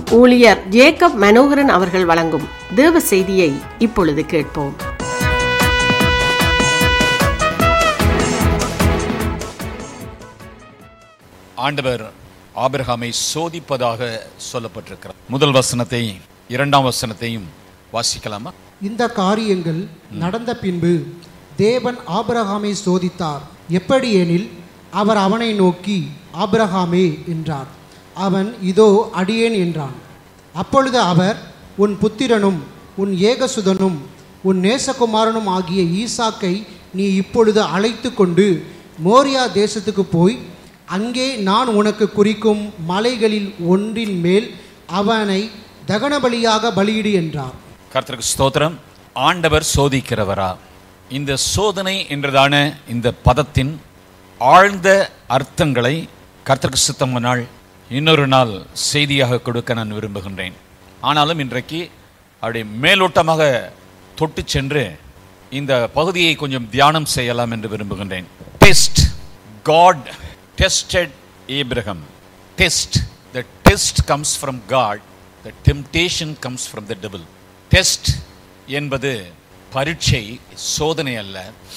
ஊழியர் ஜேக்கப் மனோகரன் அவர்கள் வழங்கும் தேவ செய்தியை இப்பொழுது கேட்போம் ஆண்டவர் ஆபிரகாமை சோதிப்பதாக சொல்லப்பட்டிருக்கிறார் முதல் வசனத்தை இரண்டாம் வசனத்தையும் வாசிக்கலாமா இந்த காரியங்கள் நடந்த பின்பு தேவன் ஆபிரகாமை சோதித்தார் எப்படி எனில் அவர் அவனை நோக்கி ஆபிரகாமே என்றார் அவன் இதோ அடியேன் என்றான் அப்பொழுது அவர் உன் புத்திரனும் உன் ஏகசுதனும் உன் நேசகுமாரனும் ஆகிய ஈசாக்கை நீ இப்பொழுது அழைத்து கொண்டு மோரியா தேசத்துக்கு போய் அங்கே நான் உனக்கு குறிக்கும் மலைகளில் ஒன்றின் மேல் அவனை தகனபலியாக பலியிடு என்றார் கர்த்தருக்கு ஸ்தோத்திரம் ஆண்டவர் சோதிக்கிறவரா இந்த சோதனை என்றதான இந்த பதத்தின் ஆழ்ந்த அர்த்தங்களை கர்த்தருக்கு சித்தமானால் இன்னொரு நாள் செய்தியாக கொடுக்க நான் விரும்புகின்றேன் ஆனாலும் இன்றைக்கு அப்படி மேலோட்டமாக தொட்டு சென்று இந்த பகுதியை கொஞ்சம் தியானம் செய்யலாம் என்று விரும்புகின்றேன் test God tested Abraham test the test comes from God the temptation comes from the devil test என்பது பரீட்சை சோதனை அல்ல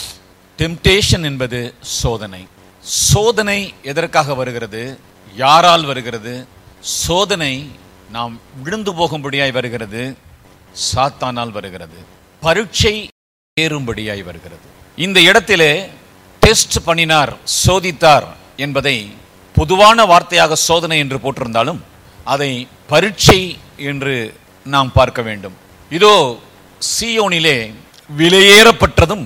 டெம்டேஷன் என்பது சோதனை சோதனை எதற்காக வருகிறது யாரால் வருகிறது சோதனை நாம் விழுந்து போகும்படியாய் வருகிறது சாத்தானால் வருகிறது பரீட்சை ஏறும்படியாய் வருகிறது இந்த இடத்திலே டெஸ்ட் பண்ணினார் சோதித்தார் என்பதை பொதுவான வார்த்தையாக சோதனை என்று போட்டிருந்தாலும் அதை பரீட்சை என்று நாம் பார்க்க வேண்டும் இதோ சீயோனிலே விலையேறப்பட்டதும்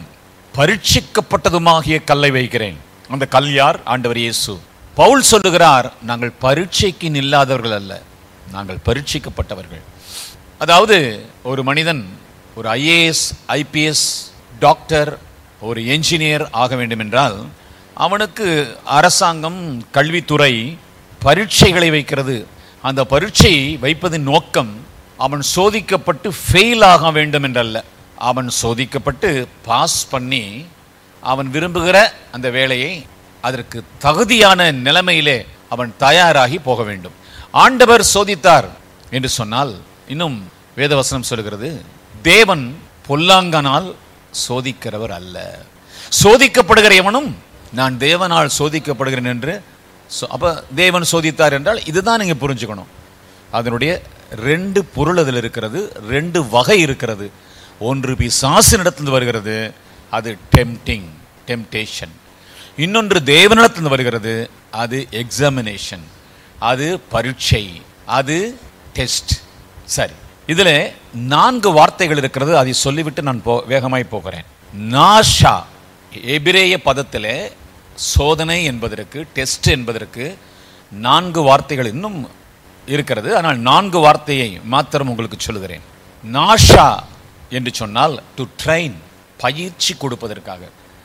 பரீட்சிக்கப்பட்டதுமாகிய கல்லை வைக்கிறேன் அந்த கல் யார் ஆண்டவர் இயேசு பவுல் சொல்லுகிறார் நாங்கள் பரீட்சைக்கு நில்லாதவர்கள் அல்ல நாங்கள் பரீட்சிக்கப்பட்டவர்கள் அதாவது ஒரு மனிதன் ஒரு ஐஏஎஸ் ஐபிஎஸ் டாக்டர் ஒரு என்ஜினியர் ஆக வேண்டும் என்றால் அவனுக்கு அரசாங்கம் கல்வித்துறை பரீட்சைகளை வைக்கிறது அந்த பரீட்சை வைப்பதின் நோக்கம் அவன் சோதிக்கப்பட்டு ஃபெயில் ஆக வேண்டும் என்றல்ல அவன் சோதிக்கப்பட்டு பாஸ் பண்ணி அவன் விரும்புகிற அந்த வேலையை அதற்கு தகுதியான நிலைமையிலே அவன் தயாராகி போக வேண்டும் ஆண்டவர் சோதித்தார் என்று சொன்னால் இன்னும் வேதவசனம் சொல்கிறது தேவன் பொல்லாங்கனால் சோதிக்கிறவர் அல்ல சோதிக்கப்படுகிற எவனும் நான் தேவனால் சோதிக்கப்படுகிறேன் என்று சொ- அப்ப தேவன் சோதித்தார் என்றால் இதுதான் நீங்க புரிஞ்சுக்கணும் அதனுடைய ரெண்டு பொருள் அதில் இருக்கிறது ரெண்டு வகை இருக்கிறது ஒன்று பிசாசினிடத்திலிருந்து வருகிறது அது டெம்டிங் டெம்டேஷன் இன்னொன்று தேவனிடத்திலிருந்து வருகிறது அது எக்ஸாமினேஷன் அது பரீட்சை அது டெஸ்ட் சரி இதுல நான்கு வார்த்தைகள் இருக்கிறது அதை சொல்லிவிட்டு நான் போ வேகமாய் போகிறேன் நாஷா எபிரேய பதத்திலே சோதனை என்பதற்கு டெஸ்ட் என்பதற்கு நான்கு வார்த்தைகள் இன்னும் இருக்கிறது ஆனால் நான்கு வார்த்தையை மாத்திரம் உங்களுக்கு சொல்லுகிறேன் நாஷா என்று சொன்னால் டு ட்ரெயின் பயிற்சி கொடுப்பதற்காக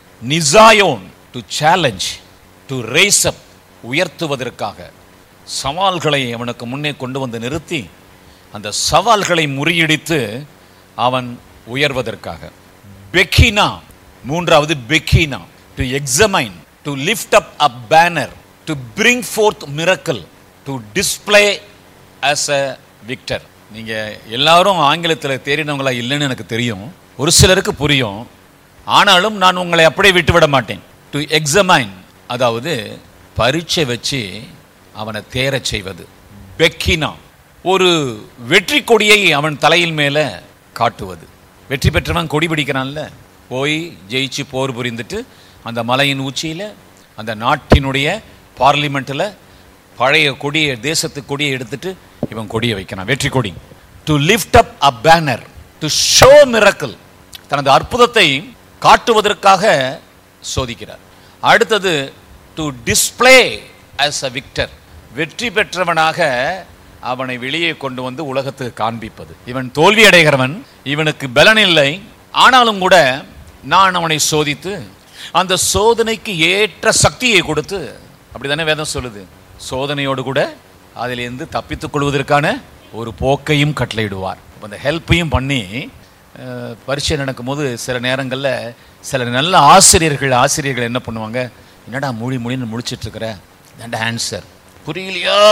நிசாயோன் to challenge to raise up உயர்த்துவதற்காக சவால்களை அவனுக்கு முன்னே கொண்டு வந்து நிறுத்தி அந்த சவால்களை முறியடித்து அவன் உயர்வதற்காக பெக்கினா மூன்றாவது பெக்கினா to examine to lift up a banner to bring forth miracle to display as a victor நீங்க எல்லாரும் ஆங்கிலத்தில் தேறினவங்களா இல்லைன்னு எனக்கு தெரியும் ஒரு சிலருக்கு புரியும் ஆனாலும் நான் உங்களை அப்படியே விட்டு விட மாட்டேன் டு எக்ஸமைன் அதாவது பரீட்சை வச்சு அவனை தேரச் செய்வது பெக்கினா ஒரு வெற்றி கொடியை அவன் தலையில் மேலே காட்டுவது வெற்றி பெற்றவன் கொடி பிடிக்கிறான்ல போய் ஜெயிச்சு போர் புரிந்துட்டு அந்த மலையின் உச்சியில் அந்த நாட்டினுடைய பார்லிமெண்ட்டில் பழைய கொடியை தேசத்து கொடியை எடுத்துட்டு இவன் கொடியை வைக்கிறான் வெற்றி கொடி to lift up a banner to show miracle தனது அற்புதத்தை காட்டுவதற்காக சோதிக்கிறார் அடுத்தது to display as a victor வெற்றி பெற்றவனாக அவனை வெளியே கொண்டு வந்து உலகத்துக்கு காண்பிப்பது இவன் தோல்வி அடைகிறவன் இவனுக்கு பலன் இல்லை ஆனாலும் கூட நான் அவனை சோதித்து அந்த சோதனைக்கு ஏற்ற சக்தியை கொடுத்து அப்படிதானே வேதம் சொல்லுது சோதனையோடு கூட அதிலிருந்து தப்பித்துக் கொள்வதற்கான ஒரு போக்கையும் கட்டளையிடுவார் அப்ப அந்த ஹெல்ப்பையும் பண்ணி அஹ், பரீட்சை நடக்கும்போது சில நேரங்களில் சில நல்ல ஆசிரியர்கள் ஆசிரியர்கள் என்ன பண்ணுவாங்க என்னடா மொழி மொழின்னு முழிச்சிட்டு இருக்கிற இதாண்டா ஆன்சர் புரியலையா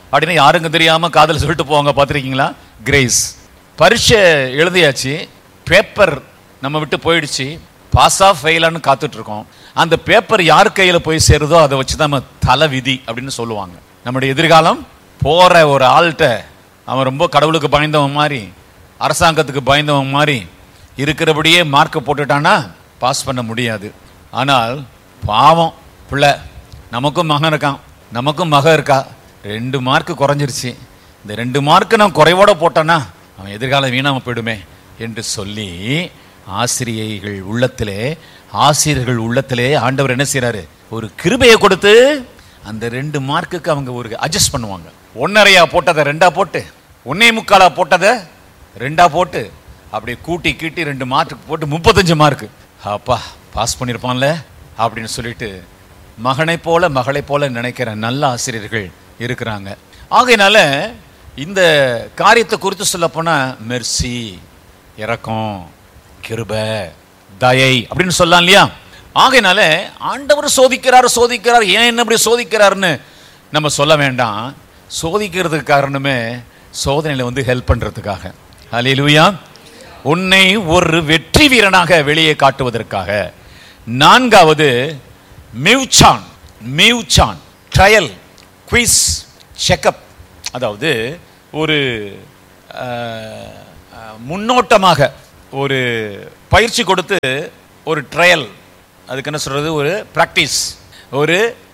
அப்படின்னு யாருங்க தெரியாம காதல் சொல்லிட்டு போவாங்க பார்த்துருக்கீங்களா கிரேஸ் பரீட்சை எழுதியாச்சு பேப்பர் நம்ம விட்டு போயிடுச்சு பாஸ் ஆஃப் ஃபெயிலான்னு காத்துட்டு இருக்கோம் அந்த பேப்பர் யார் கையில போய் சேருதோ அதை வச்சு தான் நம்ம தலை விதி அப்படின்னு சொல்லுவாங்க நம்முடைய எதிர்காலம் போற ஒரு ஆள்கிட்ட அவன் ரொம்ப கடவுளுக்கு பயந்தவன் மாதிரி அரசாங்கத்துக்கு பயந்தவன் மாதிரி இருக்கிறபடியே மார்க்கை போட்டுட்டானா பாஸ் பண்ண முடியாது ஆனால் பாவம் பிள்ளை நமக்கும் மகன் இருக்கான் நமக்கும் மக இருக்கா ரெண்டு மார்க் குறைஞ்சிருச்சு இந்த ரெண்டு மார்க் நான் குறைவோட போட்டேன்னா அவன் எதிர்காலம் வீணாம போயிடுமே என்று சொல்லி ஆசிரியைகள் உள்ளத்திலே ஆசிரியர்கள் உள்ளத்திலே ஆண்டவர் என்ன செய்றாரு ஒரு கிருபையை கொடுத்து அந்த ரெண்டு மார்க்குக்கு அவங்க ஒரு அட்ஜஸ்ட் பண்ணுவாங்க ஒன்னரையா போட்டதை ரெண்டா போட்டு ஒன்னே முக்காலா போட்டதை ரெண்டா போட்டு அப்படியே கூட்டி கீட்டி ரெண்டு மார்க் போட்டு முப்பத்தஞ்சு மார்க் அப்பா பாஸ் பண்ணியிருப்பான்ல அப்படின்னு சொல்லிட்டு மகனை போல மகளை போல நினைக்கிற நல்ல ஆசிரியர்கள் இருக்கிறாங்க ஆகையினால இந்த காரியத்தை குறித்து சொல்ல போனா மெர்சி இரக்கம் கிருபை தயை அப்படின்னு சொல்லலாம் இல்லையா ஆகையினால ஆண்டவர் சோதிக்கிறார் சோதிக்கிறார் ஏன் என்ன இப்படி சோதிக்கிறாருன்னு நம்ம சொல்ல வேண்டாம் சோதிக்கிறதுக்கு காரணமே சோதனையில வந்து ஹெல்ப் பண்றதுக்காக ஹalleluya உன்னை ஒரு வெற்றி வீரனாக வெளியே காட்டுவதற்காக நான்காவது மிவ்சான் மிவ்சான் ட்ரையல் குவிஸ் செக்கப் அதாவது ஒரு அஹ், அஹ், முன்னோட்டமாக ஒரு பயிற்சி கொடுத்து ஒரு ட்ரையல் அதுக்கு என்ன சொல்றது ஒரு ப்ராக்டிஸ் ஒரு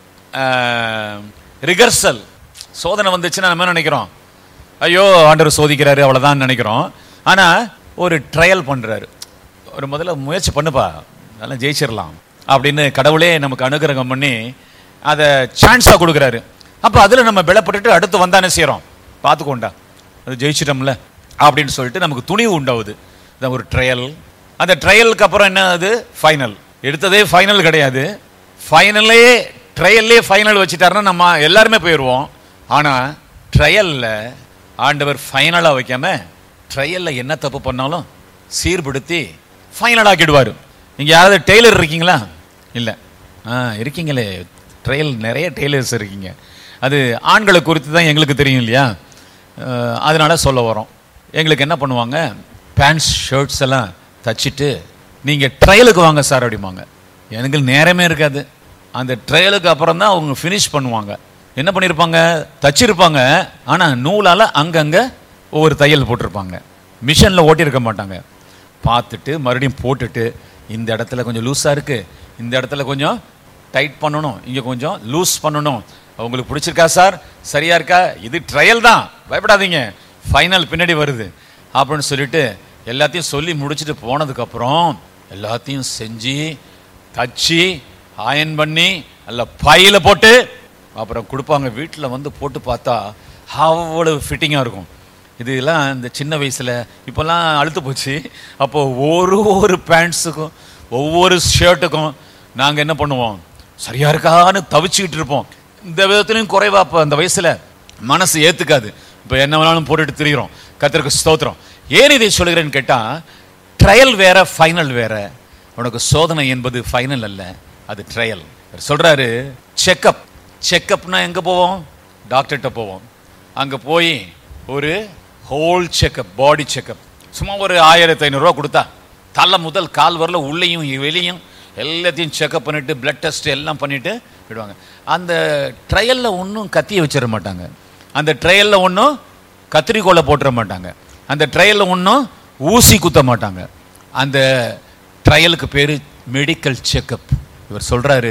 ரிகர்சல் சோதனை வந்துச்சுன்னா நம்ம என்ன நினைக்கிறோம் ஐயோ ஆண்டவர் சோதிக்கிறாரு அவ்வளவுதான் நினைக்கிறோம் ஆனா ஒரு ட்ரையல் பண்றாரு ஒரு முதல்ல முயற்சி பண்ணுப்பா நல்லா ஜெயிச்சிடலாம் அப்படின்னு கடவுளே நமக்கு அனுகிரகம் பண்ணி அதை சான்ஸாக கொடுக்குறாரு அப்போ அதில் நம்ம பலப்பட்டுட்டு அடுத்து வந்தானே செய்கிறோம் பார்த்துக்கோண்டா அது ஜெயிச்சிட்டோம்ல அப்படின்னு சொல்லிட்டு நமக்கு துணிவு உண்டாகுது இதான் ஒரு ட்ரையல் அந்த ட்ரையலுக்கு அப்புறம் என்ன அது ஃபைனல் எடுத்ததே ஃபைனல் கிடையாது ஃபைனலே ட்ரையல்லே ஃபைனல் வச்சுட்டாருன்னா நம்ம எல்லாருமே போயிடுவோம் ஆனால் ட்ரையலில் ஆண்டவர் ஃபைனலாக வைக்காம ட்ரையலில் என்ன தப்பு பண்ணாலும் சீர்படுத்தி ஃபைனல் ஆக்கிடுவார் நீங்கள் யாராவது டெய்லர் இருக்கீங்களா இல்லை ஆ இருக்கீங்களே ட்ரையல் நிறைய டெய்லர்ஸ் இருக்கீங்க அது ஆண்களை குறித்து தான் எங்களுக்கு தெரியும் இல்லையா அஹ், அதனால சொல்ல வரோம் எங்களுக்கு என்ன பண்ணுவாங்க பேண்ட்ஸ் ஷர்ட்ஸ் எல்லாம் தச்சிட்டு நீங்கள் ட்ரையலுக்கு வாங்க சார் அப்படிம்பாங்க எனக்கு நேரமே இருக்காது அந்த ட்ரையலுக்கு அப்புறம் தான் அவங்க ஃபினிஷ் பண்ணுவாங்க என்ன பண்ணியிருப்பாங்க தச்சிருப்பாங்க ஆனால் நூலால் அங்கங்கே ஒவ்வொரு தையல் போட்டிருப்பாங்க மிஷினில் ஓட்டியிருக்க மாட்டாங்க பார்த்துட்டு மறுபடியும் போட்டுட்டு இந்த இடத்துல கொஞ்சம் லூஸாக இருக்குது இந்த இடத்துல கொஞ்சம் டைட் பண்ணணும் இங்கே கொஞ்சம் லூஸ் பண்ணணும் உங்களுக்கு பிடிச்சிருக்கா சார் சரியா இருக்கா இது ட்ரையல் தான் பயப்படாதீங்க ஃபைனல் பின்னாடி வருது அப்படின்னு சொல்லிட்டு எல்லாத்தையும் சொல்லி முடிச்சுட்டு போனதுக்கப்புறம் எல்லாத்தையும் செஞ்சு தச்சு அயன் பண்ணி நல்ல பையில போட்டு அப்புறம் கொடுப்பாங்க வீட்டில் வந்து போட்டு பார்த்தா அவ்வளவு ஃபிட்டிங்காக இருக்கும் இதெல்லாம் இந்த சின்ன வயசில் இப்போல்லாம் அழுத்து போச்சு அப்போ ஒரு ஒரு பேண்ட்ஸுக்கும் ஒவ்வொரு ஷர்ட்டுக்கும் நாங்கள் என்ன பண்ணுவோம் சரியா இருக்கான்னு தவிச்சுக்கிட்டு இருப்போம் இந்த விதத்துலையும் குறைவா அப்போ அந்த வயசில் மனசு ஏற்றுக்காது இப்போ என்ன வேணாலும் போட்டுட்டு திரிகிறோம் கத்திற்கு ஸ்தோத்திரம் ஏன் இதை சொல்கிறேன்னு கேட்டால் ட்ரையல் வேற ஃபைனல் வேற உனக்கு சோதனை என்பது ஃபைனல் அல்ல அது ட்ரையல் சொல்றாரு செக்கப் செக்கப்னா எங்க போவோம் டாக்டர்கிட்ட போவோம் அங்க போய் ஒரு ஹோல் செக்கப் பாடி செக்கப் சும்மா ஒரு ஆயிரத்தி ஐநூறுரூவா கொடுத்தா தலை முதல் கால் வரல உள்ளேயும் வெளியும் எல்லாத்தையும் செக்கப் பண்ணிட்டு பிளட் டெஸ்ட் எல்லாம் பண்ணிட்டு விடுவாங்க அந்த ட்ரையல்ல ஒன்றும் கத்தியை வச்சிட மாட்டாங்க அந்த ட்ரையல்ல ஒன்றும் கத்திரிக்கோலை போட்டுற மாட்டாங்க அந்த ட்ரையல்ல ஒன்றும் ஊசி குத்த மாட்டாங்க அந்த ட்ரையலுக்கு பேரு மெடிக்கல் செக்கப் இவர் சொல்றாரு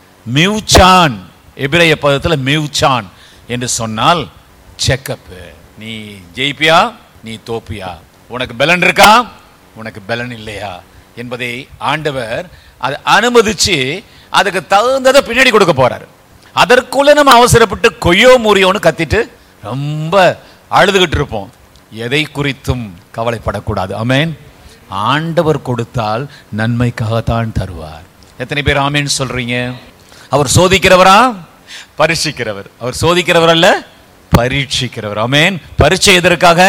மியூச்சான் எபிரேய பதத்தில் மியூச்சான் என்று சொன்னால் செக்கப் நீ ஜெயிப்பியா நீ தோப்பியா உனக்கு பலன் இருக்கா உனக்கு பலன் இல்லையா என்பதை ஆண்டவர் அதை அனுமதிச்சு அதுக்கு தகுந்ததை பின்னாடி கொடுக்க போறாரு அதற்குள்ள நம்ம அவசரப்பட்டு கொய்யோ முறியோன்னு கத்திட்டு ரொம்ப அழுதுகிட்டு இருப்போம் எதை குறித்தும் கவலைப்படக்கூடாது அமேன் ஆண்டவர் கொடுத்தால் நன்மைக்காகத்தான் தருவார் எத்தனை பேர் ஆமேன்னு சொல்றீங்க அவர் சோதிக்கிறவரா பரீட்சிக்கிறவர் அவர் சோதிக்கிறவர் அல்ல பரீட்சிக்கிறவர் ஆமேன் பரீட்சை எதற்காக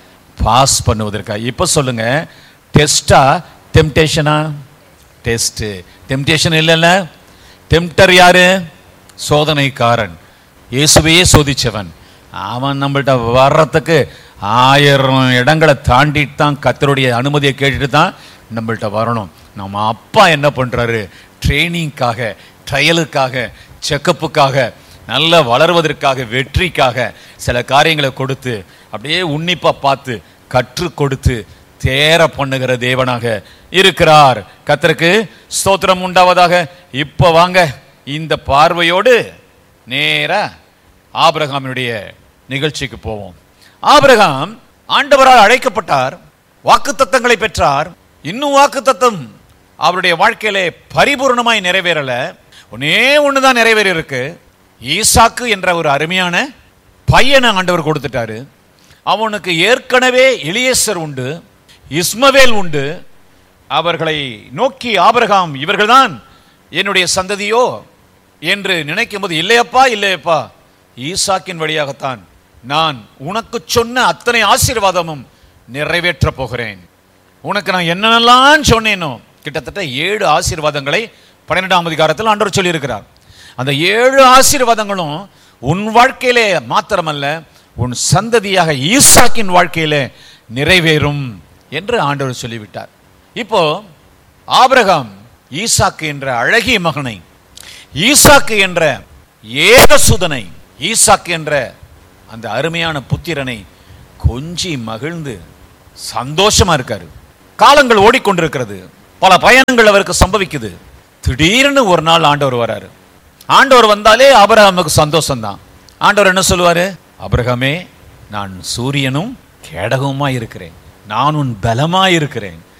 பாஸ் பண்ணுவதற்காக இப்ப சொல்லுங்க டெஸ்டா டெம்டேஷனா டெஸ்ட் டெம்டேஷன் இல்லைல்ல டெம்டர் யாரு சோதனைக்காரன் இயேசுவையே சோதிச்சவன் அவன் நம்மள்ட்ட வர்றதுக்கு ஆயிரம் இடங்களை தாண்டிட்டு தான் கத்தருடைய அனுமதியை கேட்டுட்டு தான் நம்மள்ட்ட வரணும் நம்ம அப்பா என்ன பண்றாரு ட்ரைனிங்காக ட்ரையலுக்காக செக்கப்புக்காக நல்ல வளர்வதற்காக வெற்றிக்காக சில காரியங்களை கொடுத்து அப்படியே உன்னிப்பா பார்த்து கற்றுக் கொடுத்து தேர பண்ணுகிற தேவனாக இருக்கிறார் கத்தருக்கு ஸ்தோத்திரம் உண்டாவதாக இப்போ வாங்க இந்த பார்வையோடு நேரா ஆபிரகாமினுடைய நிகழ்ச்சிக்கு போவோம் ஆபிரகாம் ஆண்டவரால் அழைக்கப்பட்டார் வாக்குத்தத்தங்களை பெற்றார் இன்னும் வாக்குத்தத்தம் அவருடைய வாழ்க்கையிலே பரிபூர்ணமாய் நிறைவேறல ஒன்னே ஒண்ணுதான் நிறைவேறி இருக்கு ஈசாக்கு என்ற ஒரு அருமையான பையனை ஆண்டவர் கொடுத்துட்டாரு அவனுக்கு ஏற்கனவே எலியேசர் உண்டு இஸ்மவேல் உண்டு அவர்களை நோக்கி ஆபிரகாம் இவர்கள்தான் என்னுடைய சந்ததியோ என்று நினைக்கும் போது இல்லையப்பா இல்லையப்பா ஈசாக்கின் வழியாகத்தான் நான் உனக்கு சொன்ன அத்தனை ஆசீர்வாதமும் நிறைவேற்றப் போகிறேன் உனக்கு நான் என்னென்னலாம் சொன்னேனோ கிட்டத்தட்ட ஏழு ஆசீர்வாதங்களை பன்னிரெண்டாம் அதிகாரத்தில் ஆண்டவர் சொல்லியிருக்கிறார் அந்த ஏழு ஆசீர்வாதங்களும் உன் வாழ்க்கையிலே மாத்திரமல்ல உன் சந்ததியாக ஈசாக்கின் வாழ்க்கையிலே நிறைவேறும் என்று ஆண்டவர் சொல்லிவிட்டார் இப்போ ஆபிரகாம் ஈசாக்கு என்ற அழகிய மகனை ஈசாக்கு என்ற ஏகசுதனை ஈசாக்கு என்ற அந்த அருமையான புத்திரனை கொஞ்சி மகிழ்ந்து சந்தோஷமா இருக்காரு காலங்கள் ஓடிக்கொண்டிருக்கிறது பல பயணங்கள் அவருக்கு சம்பவிக்குது திடீர்னு ஒரு நாள் ஆண்டவர் வராரு ஆண்டவர் வந்தாலே ஆபிரகாமுக்கு சந்தோஷம்தான் ஆண்டவர் என்ன சொல்லுவாரு ஆபிரகாமே நான் சூரியனும் கேடகமா இருக்கிறேன் நான் உன் பலமா இருக்கிறேன்